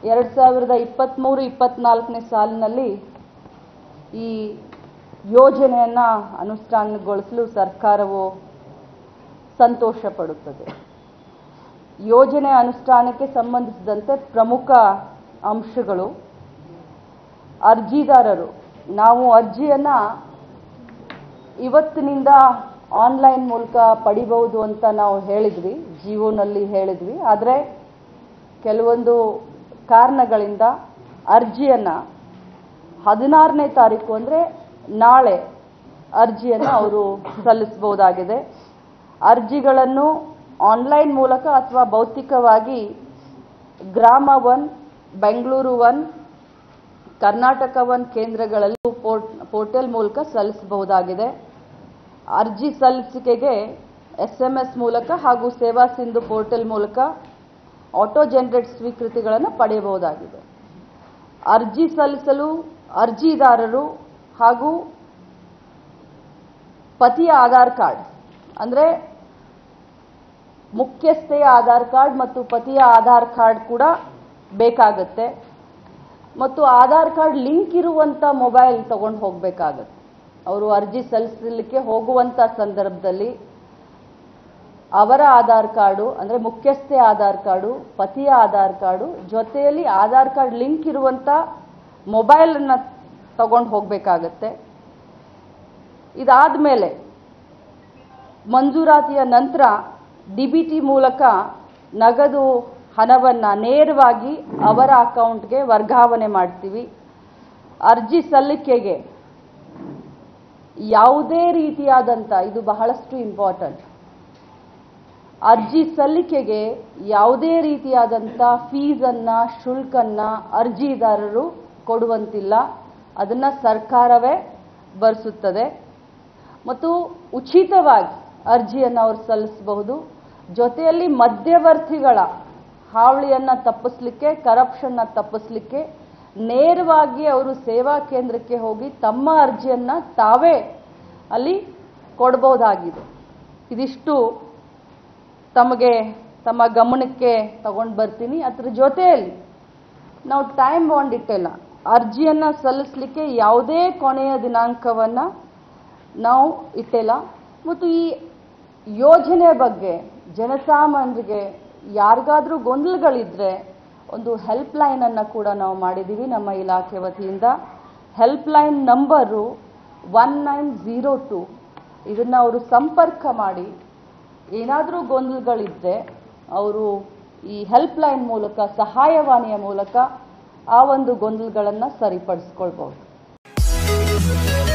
ಎರಡು ಸಾವಿರದ ಇಪ್ಪತ್ತ್ಮೂರು ಇಪ್ಪತ್ತ್ನಾಲ್ಕನೇ ಸಾಲಿನಲ್ಲಿ ಈ ಯೋಜನೆಯನ್ನು ಅನುಷ್ಠಾನಗೊಳಿಸಲು ಸರ್ಕಾರವು ಸಂತೋಷ ಪಡುತ್ತದೆ ಯೋಜನೆ ಅನುಷ್ಠಾನಕ್ಕೆ ಸಂಬಂಧಿಸಿದಂತೆ ಪ್ರಮುಖ ಅಂಶಗಳು ಅರ್ಜಿದಾರರು ನಾವು ಅರ್ಜಿಯನ್ನು ಇವತ್ತಿನಿಂದ ಆನ್ಲೈನ್ ಮೂಲಕ ಪಡಿಬಹುದು ಅಂತ ನಾವು ಹೇಳಿದ್ವಿ ಜಿಯೋನಲ್ಲಿ ಹೇಳಿದ್ವಿ ಆದರೆ ಕೆಲವೊಂದು ಕಾರಣಗಳಿಂದ ಅರ್ಜಿಯನ್ನು ಹದಿನಾರನೇ ತಾರೀಕು ಅಂದರೆ ನಾಳೆ ಅರ್ಜಿಯನ್ನು ಅವರು ಸಲ್ಲಿಸಬಹುದಾಗಿದೆ ಅರ್ಜಿಗಳನ್ನು ಆನ್ಲೈನ್ ಮೂಲಕ ಅಥವಾ ಭೌತಿಕವಾಗಿ Grama one Bengaluru one Karnataka one ಕೇಂದ್ರಗಳಲ್ಲೂ ಪೋರ್ಟ್ ಪೋರ್ಟಲ್ ಮೂಲಕ ಸಲ್ಲಿಸಬಹುದಾಗಿದೆ ಅರ್ಜಿ ಸಲ್ಲಿಸಿಕೆಗೆ ಎಸ್ ಎಂ ಎಸ್ ಮೂಲಕ ಹಾಗೂ ಸೇವಾ ಸಿಂಧು ಪೋರ್ಟಲ್ ಮೂಲಕ ಆಟೋ ಜನರೇಟ್ ಸ್ವೀಕೃತಿಗಳನ್ನು ಪಡೆಯಬಹುದಾಗಿದೆ ಅರ್ಜಿ ಸಲ್ಲಿಸಲು ಅರ್ಜಿದಾರರು ಹಾಗೂ ಪತಿಯ ಆಧಾರ್ ಕಾರ್ಡ್ ಅಂದರೆ ಮುಖ್ಯಸ್ಥೆಯ ಆಧಾರ್ ಕಾರ್ಡ್ ಮತ್ತು ಪತಿಯ ಆಧಾರ್ ಕಾರ್ಡ್ ಕೂಡ ಬೇಕಾಗುತ್ತೆ ಮತ್ತು ಆಧಾರ್ ಕಾರ್ಡ್ ಲಿಂಕ್ ಇರುವಂಥ ಮೊಬೈಲ್ ತಗೊಂಡು ಹೋಗಬೇಕಾಗತ್ತೆ ಅವರು ಅರ್ಜಿ ಸಲ್ಲಿಸಲಿಕ್ಕೆ ಹೋಗುವಂಥ ಸಂದರ್ಭದಲ್ಲಿ ಅವರ ಆಧಾರ್ ಕಾರ್ಡು ಅಂದರೆ ಮುಖ್ಯಸ್ಥೆ ಆಧಾರ್ ಕಾರ್ಡು ಪತಿಯ ಆಧಾರ್ ಕಾರ್ಡು ಜೊತೆಯಲ್ಲಿ ಆಧಾರ್ ಕಾರ್ಡ್ ಲಿಂಕ್ ಇರುವಂಥ ಮೊಬೈಲನ್ನು ತಗೊಂಡು ಹೋಗಬೇಕಾಗತ್ತೆ ಇದಾದ ಮೇಲೆ ಮಂಜೂರಾತಿಯ ನಂತರ ಡಿ ಬಿ ಟಿ ಮೂಲಕ ನಗದು ಹಣವನ್ನು ನೇರವಾಗಿ ಅವರ ಅಕೌಂಟ್ಗೆ ವರ್ಗಾವಣೆ ಮಾಡ್ತೀವಿ ಅರ್ಜಿ ಸಲ್ಲಿಕೆಗೆ ಯಾವುದೇ ರೀತಿಯಾದಂಥ ಇದು ಬಹಳಷ್ಟು ಇಂಪಾರ್ಟೆಂಟ್ ಅರ್ಜಿ ಸಲ್ಲಿಕೆಗೆ ಯಾವುದೇ ರೀತಿಯಾದಂಥ ಫೀಸನ್ನು ಶುಲ್ಕನ್ನು ಅರ್ಜಿದಾರರು ಕೊಡುವಂತಿಲ್ಲ ಅದನ್ನು ಸರ್ಕಾರವೇ ಭರಿಸುತ್ತದೆ ಮತ್ತು ಉಚಿತವಾಗಿ ಅರ್ಜಿಯನ್ನು ಅವರು ಸಲ್ಲಿಸಬಹುದು ಜೊತೆಯಲ್ಲಿ ಮಧ್ಯವರ್ತಿಗಳ ಹಾವಳಿಯನ್ನು ತಪ್ಪಿಸ್ಲಿಕ್ಕೆ ಕರಪ್ಷನ್ನ ತಪ್ಪಿಸ್ಲಿಕ್ಕೆ ನೇರವಾಗಿ ಅವರು ಸೇವಾ ಕೇಂದ್ರಕ್ಕೆ ಹೋಗಿ ತಮ್ಮ ಅರ್ಜಿಯನ್ನು ತಾವೇ ಅಲ್ಲಿ ಕೊಡಬಹುದಾಗಿದೆ ಇದಿಷ್ಟು ತಮಗೆ ತಮ್ಮ ಗಮನಕ್ಕೆ ತಗೊಂಡು ಬರ್ತೀನಿ ಅದ್ರ ಜೊತೆಯಲ್ಲಿ ನಾವು ಟೈಮ್ ಬಾಂಡ್ ಇಟ್ಟಿಲ್ಲ ಅರ್ಜಿಯನ್ನು ಸಲ್ಲಿಸಲಿಕ್ಕೆ ಯಾವುದೇ ಕೊನೆಯ ದಿನಾಂಕವನ್ನು ನಾವು ಇಟ್ಟಿಲ್ಲ ಮತ್ತು ಈ ಯೋಜನೆ ಬಗ್ಗೆ ಜನಸಾಮಾನ್ಯರಿಗೆ ಯಾರಿಗಾದರೂ ಗೊಂದಲಗಳಿದ್ದರೆ ಒಂದು ಹೆಲ್ಪ್ ಲೈನನ್ನು ಕೂಡ ನಾವು ಮಾಡಿದ್ದೀವಿ ನಮ್ಮ ಇಲಾಖೆ ವತಿಯಿಂದ helpline number one nine zero two ಇದನ್ನು ಅವರು ಸಂಪರ್ಕ ಮಾಡಿ ಏನಾದರೂ ಗೊಂದಲಗಳಿದ್ದರೆ ಅವರು ಈ ಹೆಲ್ಪ್ ಲೈನ್ ಮೂಲಕ ಸಹಾಯವಾಣಿಯ ಮೂಲಕ ಆ ಒಂದು ಗೊಂದಲಗಳನ್ನು ಸರಿಪಡಿಸ್ಕೊಳ್ಬೋದು